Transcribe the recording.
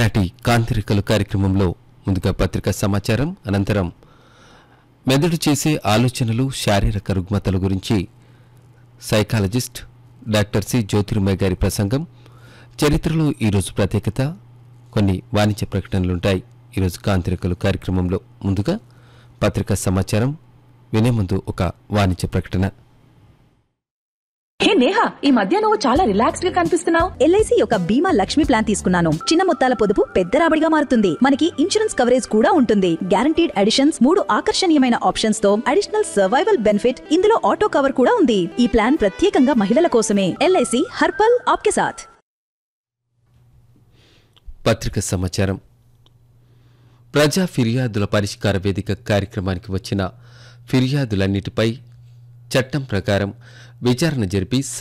ఈనాటి కాంతిరికలు కార్యక్రమంలో ముందుగా పత్రికా సమాచారం అనంతరం మెదడు చేసే ఆలోచనలు శారీరక రుగ్మతల గురించి సైకాలజిస్ట్ డాక్టర్ సి జ్యోతిర్మయ్య గారి ప్రసంగం చరిత్రలో ఈరోజు ప్రత్యేకత కొన్ని వాణిజ్య ప్రకటనలుంటాయి ఈరోజు కాంతిరికలు కార్యక్రమంలో ముందుగా పత్రికా సమాచారం వినే ముందు ఒక వాణిజ్య ప్రకటన హే నేహా ఈ మధ్య నువ్వు చాలా రిలాక్స్డ్ గా కనిపిస్తున్నావు ఎల్ఐసి యొక్క బీమా లక్ష్మి ప్లాన్ తీసుకున్నాను చిన్న మొత్తాల పొదుపు పెద్ద రాబడిగా మారుతుంది మనకి ఇన్సూరెన్స్ కవరేజ్ కూడా ఉంటుంది గ్యారంటీడ్ అడిషన్స్ మూడు ఆకర్షణీయమైన ఆప్షన్స్ తో అడిషనల్ సర్వైవల్ బెనిఫిట్ ఇందులో ఆటో కవర్ కూడా ఉంది ఈ ప్లాన్ ప్రత్యేకంగా మహిళల కోసమే ఎల్ఐసి హర్పల్ ఆప్కే సాథ్ పత్రిక సమాచారం ప్రజా ఫిర్యాదుల పరిష్కార వేదిక కార్యక్రమానికి వచ్చిన ఫిర్యాదులన్నిటిపై చట్టం ప్రకారం విచారణ జరిపి